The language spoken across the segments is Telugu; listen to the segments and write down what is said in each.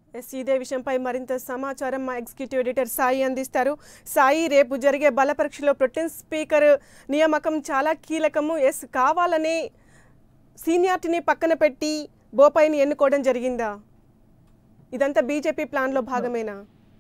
ఎస్ ఇదే విషయంపై మరింత సమాచారం మా ఎగ్జిక్యూటివ్ ఎడిటర్ సాయి అందిస్తారు సాయి రేపు జరిగే బల పరీక్షలో ప్రొటెన్ స్పీకర్ నియామకం చాలా కీలకము ఎస్ కావాలని సీనియారిటీని పక్కన పెట్టి బోపాయిని ఎన్నుకోవడం జరిగిందా ఇదంతా బీజేపీ ప్లాన్లో భాగమేనా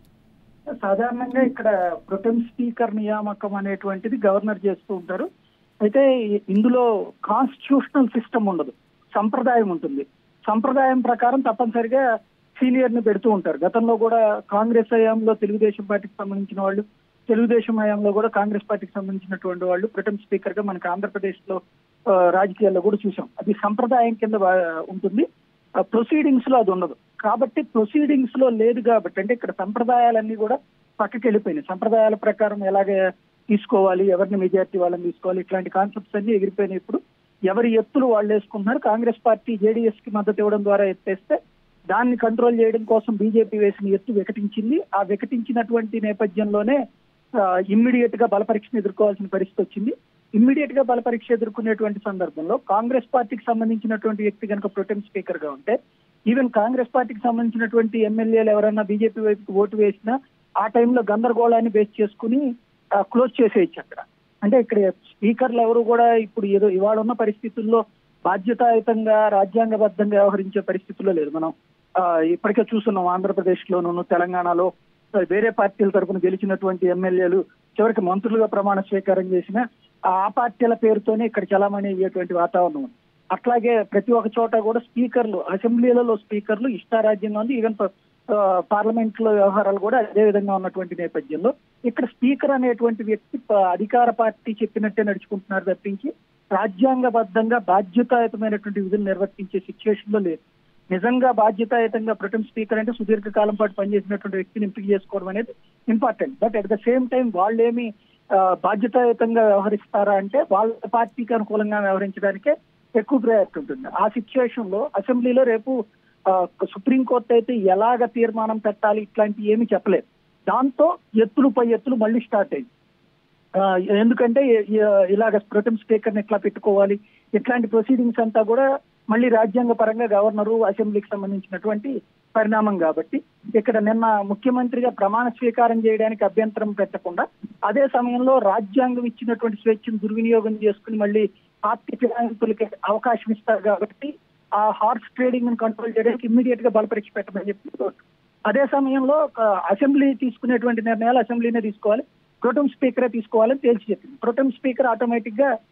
సాధారణంగా ఇక్కడ ప్రొటెం స్పీకర్ నియామకం అనేటువంటిది గవర్నర్ చేస్తూ ఉంటారు అయితే ఇందులో కాన్స్టిట్యూషనల్ సిస్టమ్ ఉండదు సంప్రదాయం ఉంటుంది సంప్రదాయం ప్రకారం తప్పనిసరిగా సీనియర్ ని పెడుతూ ఉంటారు గతంలో కూడా కాంగ్రెస్ హయాంలో తెలుగుదేశం పార్టీకి సంబంధించిన వాళ్ళు తెలుగుదేశం హయాంలో కూడా కాంగ్రెస్ పార్టీకి సంబంధించినటువంటి వాళ్ళు ప్రొటెం స్పీకర్ గా మనకి ఆంధ్రప్రదేశ్ లో ఆ, రాజకీయాల్లో కూడా చూసాం అది సంప్రదాయం కింద వా- ఉంటుంది ప్రొసీడింగ్స్ లో అది ఉండదు కాబట్టి ప్రొసీడింగ్స్ లో లేదు కాబట్టి అంటే ఇక్కడ సంప్రదాయాలన్నీ కూడా పక్కకి వెళ్ళిపోయినాయి సంప్రదాయాల ప్రకారం ఎలాగ తీసుకోవాలి ఎవరిని మెజారిటీ వాళ్ళని తీసుకోవాలి ఇట్లాంటి కాన్సెప్ట్స్ అన్ని ఎగిరిపోయినాయి ఇప్పుడు ఎవరి ఎత్తులు వాళ్ళు వేసుకుంటున్నారు కాంగ్రెస్ పార్టీ జేడీఎస్ కి మద్దతు ఇవ్వడం ద్వారా ఎత్తేస్తే దాన్ని కంట్రోల్ చేయడం కోసం బీజేపీ వేసిన ఎత్తు వికటించింది ఆ వికటించినటువంటి నేపథ్యంలోనే ఇమ్మీడియట్ గా బలపరీక్షను ఎదుర్కోవాల్సిన పరిస్థితి వచ్చింది ఇమ్మీడియట్ గా బలపరీక్ష ఎదుర్కొనేటువంటి సందర్భంలో కాంగ్రెస్ పార్టీకి సంబంధించినటువంటి వ్యక్తి కనుక ప్రొటెం స్పీకర్ గా ఉంటే ఈవెన్ కాంగ్రెస్ పార్టీకి సంబంధించినటువంటి ఎమ్మెల్యేలు ఎవరైనా బీజేపీ వైపుకి ఓటు వేసినా ఆ టైంలో గందరగోళాన్ని బేస్ చేసుకుని క్లోజ్ చేసేయచ్చు అక్కడ అంటే ఇక్కడ స్పీకర్లు ఎవరు కూడా ఇప్పుడు ఏదో ఇవాళ ఉన్న పరిస్థితుల్లో బాధ్యతాయుతంగా రాజ్యాంగబద్ధంగా వ్యవహరించే పరిస్థితుల్లో లేదు మనం ఆ, ఇప్పటికే చూస్తున్నాం ఆంధ్రప్రదేశ్ లోను తెలంగాణలో ఆ, వేరే పార్టీల తరఫున గెలిచినటువంటి ఎమ్మెల్యేలు చివరికి మంత్రులుగా ప్రమాణ స్వీకారం చేసిన ఆ పార్టీల పేరుతోనే ఇక్కడ చలామణి అయ్యేటువంటి వాతావరణం ఉంది అట్లాగే ప్రతి ఒక్క చోట కూడా స్పీకర్లు అసెంబ్లీలలో స్పీకర్లు ఇష్టారాజ్యంగా ఉంది ఈవెన్ పార్లమెంట్ లో వ్యవహారాలు కూడా అదే విధంగా ఉన్నటువంటి నేపథ్యంలో ఇక్కడ స్పీకర్ అనేటువంటి వ్యక్తి ప- అధికార పార్టీ చెప్పినట్టే నడుచుకుంటున్నారు తప్పించి రాజ్యాంగబద్ధంగా బాధ్యతాయుతమైనటువంటి విధులు నిర్వర్తించే సిచ్యువేషన్ లో లేదు నిజంగా బాధ్యతాయుతంగా ప్రొటెం స్పీకర్ అంటే సుదీర్ఘ కాలం పాటు పనిచేసినటువంటి వ్యక్తిని ఎంపిక చేసుకోవడం అనేది important but at the same time వాళ్ళేమి ఆ, బాధ్యతాయుతంగా వ్యవహరిస్తారా అంటే వాళ్ళ పార్టీకి అనుకూలంగా వ్యవహరించడానికే ఎక్కువ ప్రయారిటీ ఉంటుంది ఆ సిచ్యువేషన్ లో అసెంబ్లీలో రేపు ఆ, సుప్రీంకోర్టు అయితే ఎలాగ తీర్మానం పెట్టాలి ఇట్లాంటి ఏమీ చెప్పలేదు దాంతో ఎత్తులు పై ఎత్తులు మళ్ళీ స్టార్ట్ అయింది ఆ, ఎందుకంటే ఇ- ఇ- ఇలాగ ప్రొటెం స్పీకర్ ఎట్లా పెట్టుకోవాలి ఇట్లాంటి ప్రొసీడింగ్స్ అంతా కూడా మళ్ళీ రాజ్యాంగ పరంగా గవర్నరు అసెంబ్లీకి సంబంధించినటువంటి పరిణామం కాబట్టి ఇక్కడ నిన్న ముఖ్యమంత్రిగా ప్రమాణ స్వీకారం చేయడానికి అభ్యంతరం పెట్టకుండా అదే సమయంలో రాజ్యాంగం ఇచ్చినటువంటి స్వేచ్ఛను దుర్వినియోగం చేసుకుని మళ్ళీ పార్టీ ఫిరాయింపులకి అవకాశం ఇస్తారు కాబట్టి ఆ హార్స్ ట్రేడింగ్ కంట్రోల్ చేయడానికి ఇమ్మీడియట్ గా బలపరీక్ష పెట్టమని చెప్పి కోర్టు. అదే సమయంలో ఒక అసెంబ్లీ తీసుకునేటువంటి నిర్ణయాలు అసెంబ్లీనే తీసుకోవాలి ప్రొటెం స్పీకరే తీసుకోవాలని తేల్చి చెప్పింది ప్రొటెం స్పీకర్ ఆటోమేటిక్ గా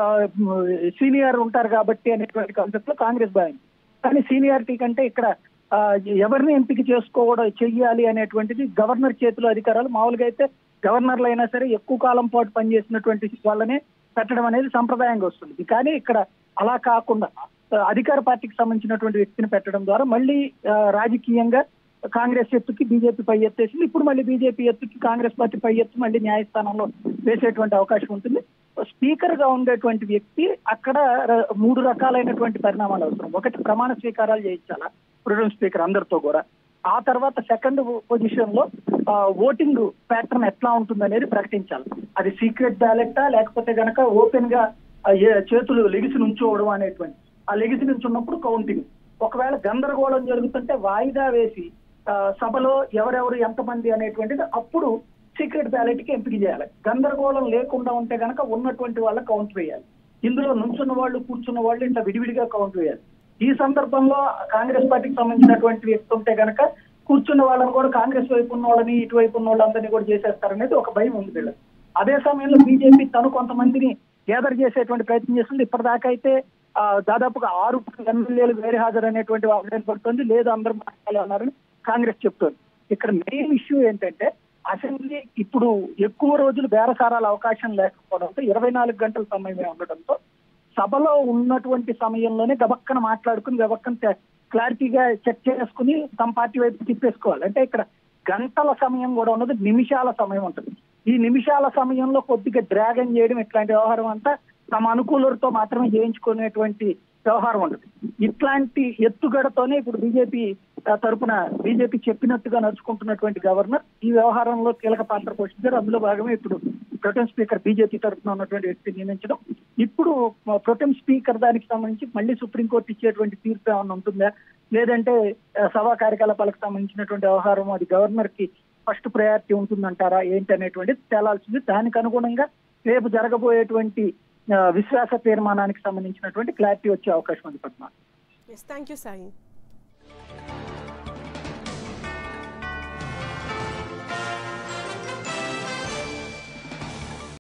సీనియర్ ఉంటారు కాబట్టి అనేటువంటి కాన్సెప్ట్ లో కాంగ్రెస్ బాగుంది కానీ సీనియారిటీ కంటే ఇక్కడ ఆ, ఎవరిని ఎంపిక చేసుకోవడం చెయ్యాలి అనేటువంటిది గవర్నర్ చేతిలో అధికారాలు మామూలుగా అయితే గవర్నర్లు అయినా సరే ఎక్కువ కాలం పాటు పనిచేసినటువంటి వాళ్ళనే పెట్టడం అనేది సంప్రదాయంగా వస్తుంది కానీ ఇక్కడ అలా కాకుండా ఆ, అధికార పార్టీకి సంబంధించినటువంటి వ్యక్తిని పెట్టడం ద్వారా మళ్ళీ ఆ, రాజకీయంగా కాంగ్రెస్ ఎత్తుకి బీజేపీ పై ఎత్తేసింది ఇప్పుడు మళ్ళీ బీజేపీ ఎత్తుకి కాంగ్రెస్ పార్టీ పై ఎత్తు మళ్ళీ న్యాయస్థానంలో వేసేటువంటి అవకాశం ఉంటుంది స్పీకర్ గా ఉండేటువంటి వ్యక్తి అక్కడ ర- మూడు రకాలైనటువంటి పరిణామాలు అవసరం ఒకటి ప్రమాణ స్వీకారాలు చేయించాలా ప్రొటెం స్పీకర్ అందరితో కూడా ఆ తర్వాత సెకండ్ పొజిషన్ లో ఆ, ఓటింగ్ ప్యాటర్న్ ఎట్లా ఉంటుంది అనేది ప్రకటించాలి అది సీక్రెట్ బ్యాలెట్టా లేకపోతే గనక ఓపెన్ గా ఆ, ఏ- చేతులు లెగిసి నుంచోవడం అనేటువంటి ఆ లెగిసి నుంచి ఉన్నప్పుడు కౌంటింగ్ ఒకవేళ గందరగోళం జరుగుతుంటే వాయిదా వేసి ఆ, సభలో ఎవరెవరు ఎంతమంది అనేటువంటిది అప్పుడు సీక్రెట్ బ్యాలెట్ కి ఎంపిక చేయాలి గందరగోళం లేకుండా ఉంటే గనక ఉన్నటువంటి వాళ్ళ కౌంట్ వేయాలి ఇందులో నుంచున్న వాళ్ళు కూర్చున్న వాళ్ళు ఇట్లా విడివిడిగా కౌంట్ వేయాలి ఈ సందర్భంలో కాంగ్రెస్ పార్టీకి సంబంధించినటువంటి వ్యక్తి ఉంటే గనక కూర్చున్న వాళ్ళని కూడా కాంగ్రెస్ వైపు ఉన్న వాళ్ళని ఇటువైపు ఉన్న వాళ్ళందరినీ కూడా చేసేస్తారనేది ఒక భయం ఉంది వీళ్ళకి అదే సమయంలో బీజేపీ తను కొంతమందిని గ్యాదర్ చేసేటువంటి ప్రయత్నం చేస్తుంది ఇప్పటిదాకా అయితే ఆ, దాదాపుగా ఆరు ఎమ్మెల్యేలు వేరే హాజరు అనేటువంటి వాదన పడుతుంది లేదు అందరూ మాట్లాడాలి అన్నారని కాంగ్రెస్ చెప్తోంది ఇక్కడ మెయిన్ ఇష్యూ ఏంటంటే అసెంబ్లీ ఇప్పుడు ఎక్కువ రోజులు బేరసారాల అవకాశం లేకపోవడంతో ఇరవై నాలుగు గంటల సమయమే ఉండడంతో సభలో ఉన్నటువంటి సమయంలోనే గబక్కన మాట్లాడుకుని గబక్కన తె- క్లారిటీగా చెక్ చేసుకుని తమ పార్టీ వైపు తిప్పేసుకోవాలి అంటే ఇక్కడ గంటల సమయం కూడా ఉన్నది నిమిషాల సమయం ఉంటుంది ఈ నిమిషాల సమయంలో కొద్దిగా డ్రాగన్ చేయడం ఇట్లాంటి వ్యవహారం అంతా తమ అనుకూలతో మాత్రమే చేయించుకునేటువంటి వ్యవహారం ఉండదు ఇట్లాంటి ఎత్తుగడతోనే ఇప్పుడు బీజేపీ తరపున బీజేపీ చెప్పినట్టుగా నడుచుకుంటున్నటువంటి గవర్నర్ ఈ వ్యవహారంలో కీలక పాత్ర పోషించారు అందులో భాగమే ఇప్పుడు ప్రొటెం స్పీకర్ బీజేపీ తరఫున ఉన్నటువంటి వ్యక్తి నియమించడం ఇప్పుడు ప్రొటెం స్పీకర్ దానికి సంబంధించి మళ్ళీ సుప్రీంకోర్టు ఇచ్చేటువంటి తీర్పు ఏమైనా ఉంటుందా లేదంటే ఆ, సభా కార్యకలాపాలకు సంబంధించినటువంటి వ్యవహారం అది గవర్నర్ కి ఫస్ట్ ప్రయారిటీ ఉంటుందంటారా ఏంటి అనేటువంటిది తేలాల్సింది దానికి అనుగుణంగా రేపు జరగబోయేటువంటి ఆ, విశ్వాస తీర్మానానికి సంబంధించినటువంటి క్లారిటీ వచ్చే అవకాశం ఉంది Padma yes thank you Sai